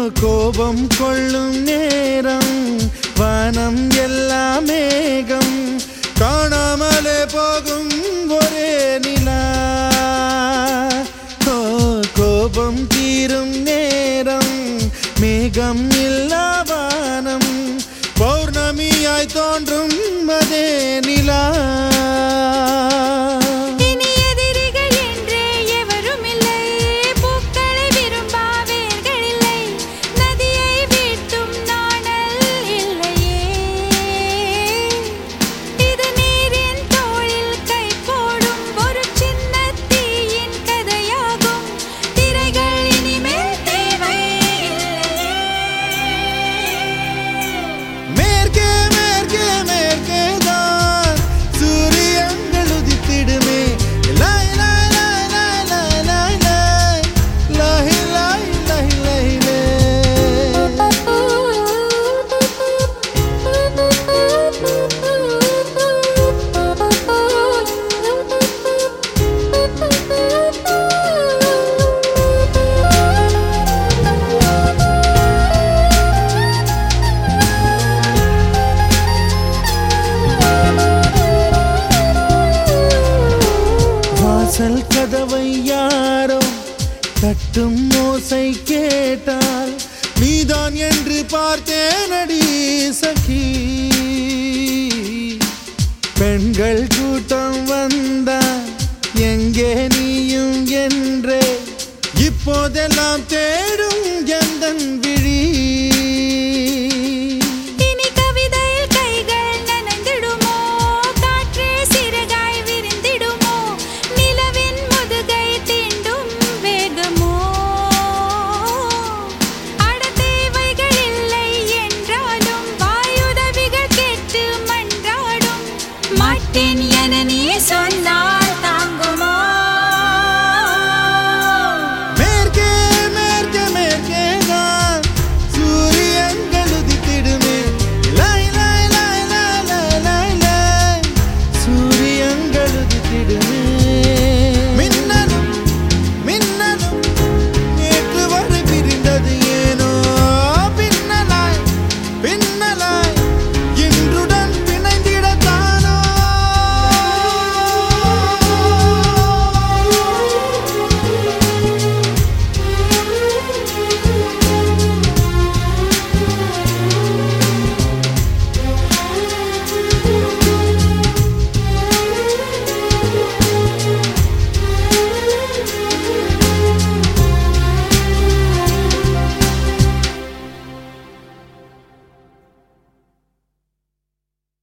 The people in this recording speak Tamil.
கோபம் கொள்ளும் நேரம் வானம் எல்லாம் மேகம் காணாமலே போகும் ஒரே நிலா ஓ, கோபம் தீரும் நேரம் மேகம் இல்லா வானம் பௌர்ணமியாய் தோன்றும் அதே நிலா இனி எதிரிகள் என்றே எவரும் இல்லை பூக்களை விரும்பா வேர்கள் இல்லை நதியை வீழ்த்தும் நாணல் இல்லையே இது நீரின் தோளில் கை போடும் ஒரு சின்ன தீயின் கதையாகும் திரைகள் இனிமேல் தேவை மேற்கே மேற்கே மேற்கே தான் சூரியங்கள் உதித்திடுமே லாய் லாய் லாய் லாய் லாய் லாய் லாய் லாய் லாய் லாய் லாய் வாசல் கதவை யாரோ தட்டும் ஓசை கேட்டால் நீதான் என்று பார்த்தேனடி சகி பெண்கள் கூட்டம் வந்தால் எங்கே நீயும் என்றே இப்போதெல்லாம் தே